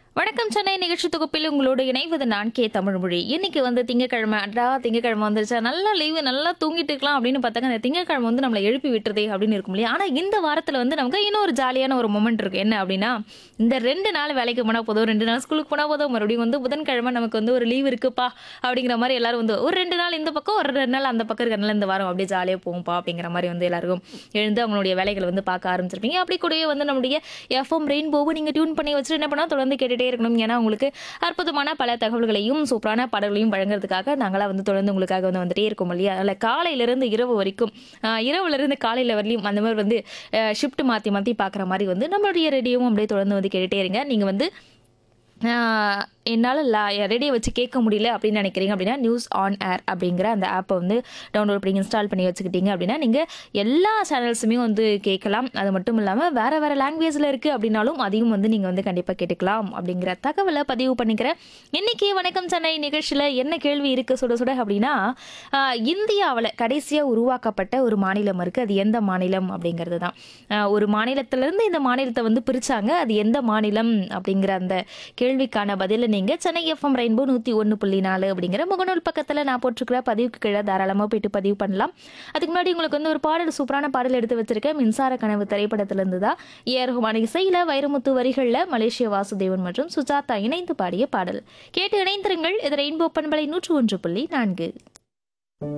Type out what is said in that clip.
வணக்கம் சென்னை நிகழ்ச்சி தொகுப்பில் உங்களோடு இணைவது நான் கே தமிழ்மொழி இன்னைக்கு வந்து திங்கக்கிழமை அடா திங்கக்கிழமை வந்துருச்சா நல்லா லீவு நல்லா தூங்கிட்டு இருக்கலாம் அப்படின்னு பார்த்தாங்க அந்த திங்கக்கிழமை வந்து நம்மளை எழுப்பி விட்டுறதே அப்படின்னு இருக்கும் இல்லையா ஆனால் இந்த வாரத்தில் வந்து நமக்கு இன்னும் ஒரு ஜாலியான ஒரு மொமெண்ட் இருக்கு என்ன அப்படின்னா இந்த ரெண்டு நாள் வேலைக்கு போனால் போதும் ரெண்டு நாள் ஸ்கூலுக்கு போனால் போதும் மறுபடியும் வந்து புதன்கிழமை நமக்கு வந்து ஒரு லீவ் இருக்குப்பா அப்படிங்கிற மாதிரி எல்லாரும் வந்து ஒரு ரெண்டு நாள் இந்த பக்கம் ஒரு ரெண்டு நாள் அந்த பக்கம் இருக்கிறனால இந்த வாரம் அப்படியே ஜாலியாக போகும்பா அப்படிங்கிற மாதிரி வந்து எல்லாருக்கும் எழுந்து அவங்களுடைய வேலைகளை வந்து பார்க்க ஆரம்பிச்சிருப்பீங்க அப்படி கூடவே வந்து நம்முடைய எஃப்எம் ரெயின்போவை நீங்கள் டியூன் பண்ணி வச்சுட்டு என்ன பண்ணால் தொடர்ந்து கேட்டுட்டே இருக்கணும் ஏன்னா உங்களுக்கு அற்புதமான பல தகவல்களையும் சூப்பரான பாடல்களையும் வழங்குறதுக்காக நாங்களாம் வந்து தொடர்ந்து உங்களுக்காக வந்து வந்துட்டே இருக்கோம் இல்லையா அதில் காலையிலேருந்து இரவு வரைக்கும் ஆஹ் இரவுலேருந்து காலையில் வரலையும் அந்த மாதிரி வந்து ஷிஃப்ட் மாற்றி மாற்றி பார்க்குற மாதிரி வந்து நம்மளுடைய ரேடியோவும் அப்படியே தொடர்ந்து வந்து கேட்டுட்டே இருங்க நீங்கள் வந்து ஆஹ் என்னால் லா ரேடியோ வச்சு கேட்க முடியல அப்படின்னு நினைக்கிறீங்க அப்படின்னா நியூஸ் ஆன் ஏர் அப்படிங்கிற அந்த ஆப்பை வந்து டவுன்லோட் பண்ணி இன்ஸ்டால் பண்ணி வச்சுக்கிட்டீங்க அப்படின்னா நீங்கள் எல்லா சேனல்ஸுமே வந்து கேட்கலாம் அது மட்டும் இல்லாமல் வேறு வேறு லாங்குவேஜில் இருக்குது அப்படின்னாலும் அதையும் வந்து நீங்கள் வந்து கண்டிப்பாக கேட்டுக்கலாம் அப்படிங்கிற தகவலை பதிவு பண்ணிக்கிறேன் இன்னைக்கு வணக்கம் சென்னை நிகழ்ச்சியில் என்ன கேள்வி இருக்குது சுட சுட அப்படின்னா ஆஹ் இந்தியாவில் கடைசியாக உருவாக்கப்பட்ட ஒரு மாநிலம் இருக்குது அது எந்த மாநிலம் அப்படிங்கிறது தான் ஆஹ் ஒரு மாநிலத்திலேருந்து இந்த மாநிலத்தை வந்து பிரித்தாங்க அது எந்த மாநிலம் அப்படிங்கிற அந்த கேள்விக்கான பதிலை நீங்கள் சென்னை எஃப்எம் ரெயின்போ நூற்றி ஒன்று புள்ளி நாலு அப்படிங்கிற முகநூல் பக்கத்தில் நான் போட்டிருக்கிற பதிவுக்கு கீழே தாராளமாக போயிட்டு பதிவு பண்ணலாம் அதுக்கு முன்னாடி உங்களுக்கு வந்து ஒரு பாடல் சூப்பரான பாடல் எடுத்து வச்சிருக்கேன் மின்சார கனவு திரைப்படத்திலிருந்து தான் ஏஆர் ரஹ்மான் இசையில் வைரமுத்து வரிகளில் மலேசிய வாசுதேவன் மற்றும் சுஜாதா இணைந்து பாடிய பாடல் கேட்டு இணைந்திருங்கள் இது ரெயின்போ பண்பலை நூற்று ஒன்று புள்ளி நான்கு